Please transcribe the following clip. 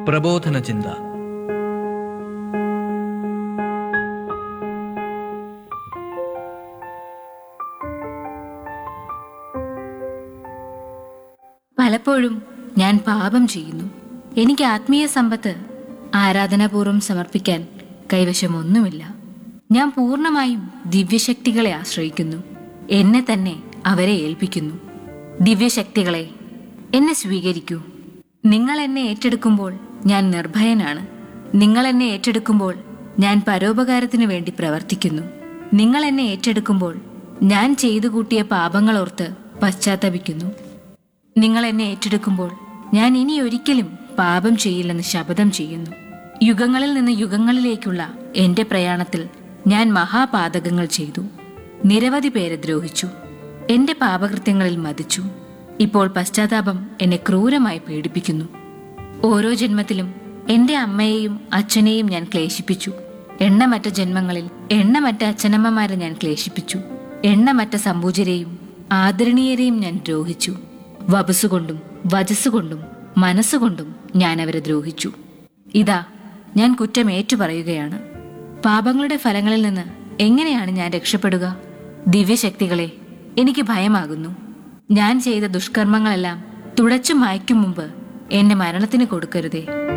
പ്രബോധന ചിന്ത പലപ്പോഴും ഞാൻ പാപം ചെയ്യുന്നു എനിക്ക് ആത്മീയ സമ്പത്ത് ആരാധനാപൂർവം സമർപ്പിക്കാൻ കൈവശമൊന്നുമില്ല ഞാൻ പൂർണ്ണമായും ദിവ്യശക്തികളെ ആശ്രയിക്കുന്നു എന്നെ തന്നെ അവരെ ഏൽപ്പിക്കുന്നു ദിവ്യശക്തികളെ എന്നെ സ്വീകരിക്കൂ നിങ്ങൾ എന്നെ ഏറ്റെടുക്കുമ്പോൾ ഞാൻ നിർഭയനാണ് നിങ്ങൾ എന്നെ ഏറ്റെടുക്കുമ്പോൾ ഞാൻ പരോപകാരത്തിനു വേണ്ടി പ്രവർത്തിക്കുന്നു നിങ്ങൾ എന്നെ ഏറ്റെടുക്കുമ്പോൾ ഞാൻ ചെയ്തു കൂട്ടിയ പാപങ്ങളോർത്ത് പശ്ചാത്തപിക്കുന്നു നിങ്ങൾ എന്നെ ഏറ്റെടുക്കുമ്പോൾ ഞാൻ ഇനി ഒരിക്കലും പാപം ചെയ്യില്ലെന്ന് ശപഥം ചെയ്യുന്നു യുഗങ്ങളിൽ നിന്ന് യുഗങ്ങളിലേക്കുള്ള എന്റെ പ്രയാണത്തിൽ ഞാൻ മഹാപാതകങ്ങൾ ചെയ്തു നിരവധി പേരെ ദ്രോഹിച്ചു എന്റെ പാപകൃത്യങ്ങളിൽ മതിച്ചു ഇപ്പോൾ പശ്ചാത്താപം എന്നെ ക്രൂരമായി പീഡിപ്പിക്കുന്നു ഓരോ ജന്മത്തിലും എന്റെ അമ്മയെയും അച്ഛനെയും ഞാൻ ക്ലേശിപ്പിച്ചു എണ്ണമറ്റ ജന്മങ്ങളിൽ എണ്ണമറ്റ അച്ഛനമ്മമാരെ ഞാൻ ക്ലേശിപ്പിച്ചു എണ്ണമറ്റ സമ്പൂജരെയും ആദരണീയരെയും ഞാൻ ദ്രോഹിച്ചു വപസുകൊണ്ടും വജസ്സുകൊണ്ടും മനസ്സുകൊണ്ടും ഞാൻ അവരെ ദ്രോഹിച്ചു ഇതാ ഞാൻ കുറ്റം ഏറ്റുപറയുകയാണ് പാപങ്ങളുടെ ഫലങ്ങളിൽ നിന്ന് എങ്ങനെയാണ് ഞാൻ രക്ഷപ്പെടുക ദിവ്യശക്തികളെ എനിക്ക് ഭയമാകുന്നു ഞാൻ ചെയ്ത ദുഷ്കർമ്മങ്ങളെല്ലാം തുടച്ചു മായ്ക്കും മുമ്പ് എന്നെ മരണത്തിന് കൊടുക്കരുതേ